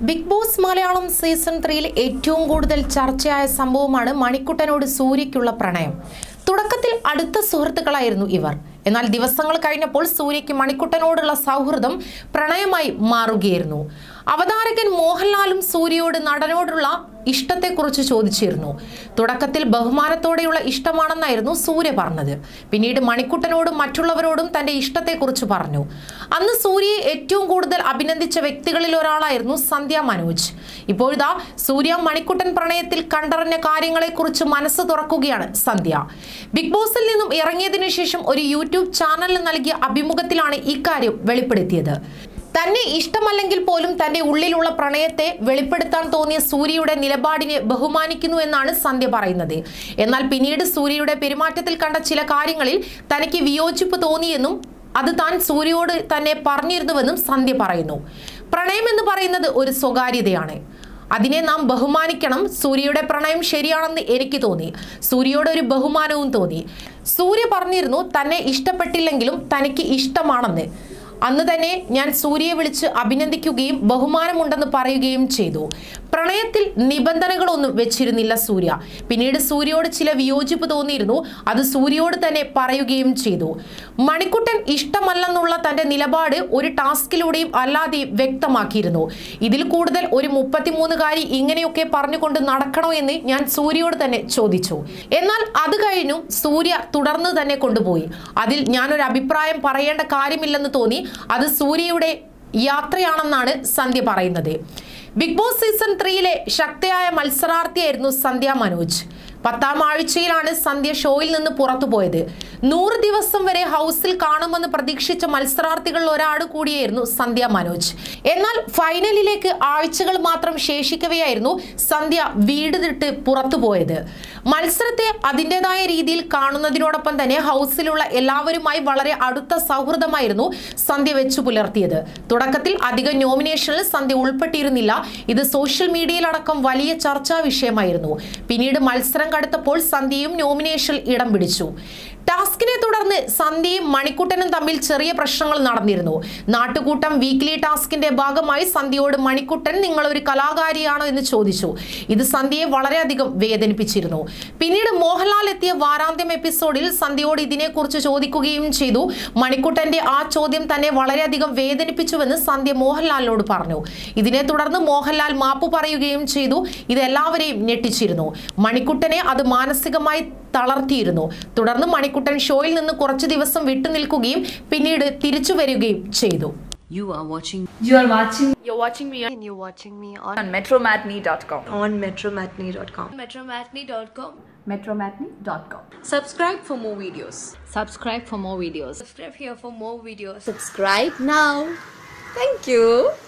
Big boss Malayalam season ത്രീയിൽ ഏറ്റവും കൂടുതൽ ചർച്ചയായ സംഭവമാണ് മണിക്കുട്ടനോട് സൂര്യയ്ക്കുള്ള പ്രണയം തുടക്കത്തിൽ അടുത്ത സുഹൃത്തുക്കളായിരുന്നു ഇവർ എന്നാൽ ദിവസങ്ങൾ കഴിഞ്ഞപ്പോൾ സൂര്യയ്ക്ക് മണിക്കുട്ടനോടുള്ള സൗഹൃദം പ്രണയമായി മാറുകയായിരുന്നു അവതാരകൻ മോഹൻലാലും സൂര്യയോട് നടനോടുള്ള ഇഷ്ടത്തെക്കുറിച്ച് ചോദിച്ചിരുന്നു തുടക്കത്തിൽ ബഹുമാനത്തോടെയുള്ള ഇഷ്ടമാണെന്നായിരുന്നു സൂര്യ പറഞ്ഞത് പിന്നീട് മണിക്കുട്ടനോടും മറ്റുള്ളവരോടും തന്റെ ഇഷ്ടത്തെക്കുറിച്ച് പറഞ്ഞു അന്ന് സൂര്യയെ ഏറ്റവും കൂടുതൽ അഭിനന്ദിച്ച വ്യക്തികളിൽ ഒരാളായിരുന്നു സന്ധ്യ മനോജ് ഇപ്പോഴിതാ സൂര്യ മണിക്കുട്ടൻ പ്രണയത്തിൽ കണ്ടറിഞ്ഞ കാര്യങ്ങളെക്കുറിച്ച് മനസ്സ് തുറക്കുകയാണ് സന്ധ്യ ബിഗ് ബോസിൽ നിന്നും ഇറങ്ങിയതിനു ശേഷം ഒരു യൂട്യൂബ് ചാനലിന് നൽകിയ അഭിമുഖത്തിലാണ് ഇക്കാര്യം വെളിപ്പെടുത്തിയത് തന്നെ ഇഷ്ടമല്ലെങ്കിൽ പോലും തന്റെ ഉള്ളിലുള്ള പ്രണയത്തെ വെളിപ്പെടുത്താൻ തോന്നിയ സൂര്യയുടെ നിലപാടിനെ ബഹുമാനിക്കുന്നു എന്നാണ് സന്ധ്യ പറയുന്നത് എന്നാൽ പിന്നീട് സൂര്യയുടെ പെരുമാറ്റത്തിൽ കണ്ട ചില കാര്യങ്ങളിൽ തനിക്ക് വിയോജിപ്പ് തോന്നിയെന്നും അത് താൻ സൂര്യയോട് തന്നെ പറഞ്ഞിരുന്നുവെന്നും സന്ധ്യ പറയുന്നു പ്രണയം എന്ന് പറയുന്നത് ഒരു സ്വകാര്യതയാണ് അതിനെ നാം ബഹുമാനിക്കണം സൂര്യയുടെ പ്രണയം ശരിയാണെന്ന് എനിക്ക് തോന്നി സൂര്യയോട് ഒരു ബഹുമാനവും തോന്നി സൂര്യ പറഞ്ഞിരുന്നു തന്നെ ഇഷ്ടപ്പെട്ടില്ലെങ്കിലും തനിക്ക് ഇഷ്ടമാണെന്ന് അന്ന് തന്നെ ഞാൻ സൂര്യയെ വിളിച്ച് അഭിനന്ദിക്കുകയും ബഹുമാനമുണ്ടെന്ന് പറയുകയും ചെയ്തു പ്രണയത്തിൽ നിബന്ധനകളൊന്നും വെച്ചിരുന്നില്ല സൂര്യ പിന്നീട് സൂര്യയോട് ചില വിയോജിപ്പ് തോന്നിയിരുന്നു അത് സൂര്യയോട് തന്നെ പറയുകയും ചെയ്തു മണിക്കുട്ടൻ ഇഷ്ടമല്ലെന്നുള്ള തന്റെ നിലപാട് ഒരു ടാസ്കിലൂടെയും അല്ലാതെയും വ്യക്തമാക്കിയിരുന്നു ഇതിൽ കൂടുതൽ ഒരു മുപ്പത്തിമൂന്നുകാരി ഇങ്ങനെയൊക്കെ പറഞ്ഞുകൊണ്ട് നടക്കണോ എന്ന് ഞാൻ സൂര്യയോട് തന്നെ ചോദിച്ചു എന്നാൽ അത് കഴിഞ്ഞു സൂര്യ തുടർന്ന് തന്നെ കൊണ്ടുപോയി അതിൽ ഞാനൊരു അഭിപ്രായം പറയേണ്ട കാര്യമില്ലെന്ന് തോന്നി അത് സൂര്യയുടെ യാത്രയാണെന്നാണ് സന്ധ്യ പറയുന്നത് ബിഗ് ബോസ് സീസൺ ത്രീയിലെ ശക്തിയായ മത്സരാർത്ഥിയായിരുന്നു സന്ധ്യ മനോജ് പത്താം ആഴ്ചയിലാണ് സന്ധ്യ ഷോയിൽ നിന്ന് പുറത്തുപോയത് നൂറ് ദിവസം വരെ ഹൗസിൽ കാണുമെന്ന് പ്രതീക്ഷിച്ച മത്സരാർത്ഥികളിൽ ഒരാൾ കൂടിയായിരുന്നു സന്ധ്യ മനോജ് എന്നാൽ ഫൈനലിലേക്ക് ആഴ്ചകൾ മാത്രം ശേഷിക്കവെയായിരുന്നു സന്ധ്യ വീട് വിട്ട് പുറത്തുപോയത് മത്സരത്തെ അതിൻ്റെതായ രീതിയിൽ കാണുന്നതിനോടൊപ്പം തന്നെ ഹൗസിലുള്ള എല്ലാവരുമായി വളരെ അടുത്ത സൗഹൃദമായിരുന്നു സന്ധ്യ വെച്ചു പുലർത്തിയത് തുടക്കത്തിൽ അധികം നോമിനേഷനിൽ സന്ധ്യ ഉൾപ്പെട്ടിരുന്നില്ല ഇത് സോഷ്യൽ മീഡിയയിലടക്കം വലിയ ചർച്ചാ വിഷയമായിരുന്നു പിന്നീട് മത്സരം കടുത്തപ്പോൾ സന്ധ്യയും നോമിനേഷനിൽ ഇടം പിടിച്ചു ടാസ്കിനെ തുടർന്ന് സന്ധ്യയും മണിക്കുട്ടനും തമ്മിൽ ചെറിയ പ്രശ്നങ്ങൾ നടന്നിരുന്നു നാട്ടുകൂട്ടം വീക്ക്ലി ടാസ്കിന്റെ ഭാഗമായി സന്ധ്യയോട് മണിക്കുട്ടൻ നിങ്ങൾ ഒരു കലാകാരിയാണോ എന്ന് ചോദിച്ചു ഇത് സന്ധ്യയെ വളരെയധികം വേദനിപ്പിച്ചിരുന്നു പിന്നീട് മോഹൻലാൽ എത്തിയ വാരാന്ത്യം എപ്പിസോഡിൽ സന്ധ്യയോട് ഇതിനെക്കുറിച്ച് ചോദിക്കുകയും ചെയ്തു മണിക്കുട്ടന്റെ ആ ചോദ്യം തന്നെ വളരെയധികം വേദനിപ്പിച്ചുവെന്ന് സന്ധ്യ മോഹൻലാലിനോട് പറഞ്ഞു ഇതിനെ തുടർന്ന് മോഹൻലാൽ മാപ്പ് പറയുകയും ചെയ്തു ഇത് എല്ലാവരെയും ഞെട്ടിച്ചിരുന്നു മണിക്കുട്ടനെ അത് മാനസികമായി തളർത്തിയിരുന്നു തുടർന്ന് മണിക്കുട്ടൻ ഷോയിൽ നിന്ന് കുറച്ചു ദിവസം വിട്ടുനിൽക്കുകയും പിന്നീട് തിരിച്ചു വരികയും ചെയ്തു You are watching You are watching You're watching me on, and you're watching me on, on metromatney.com. on metromatney.com. Metromatney.com. metromatney.com. Subscribe for more videos. subscribe for more videos. Subscribe here for more videos. Subscribe now. Thank you.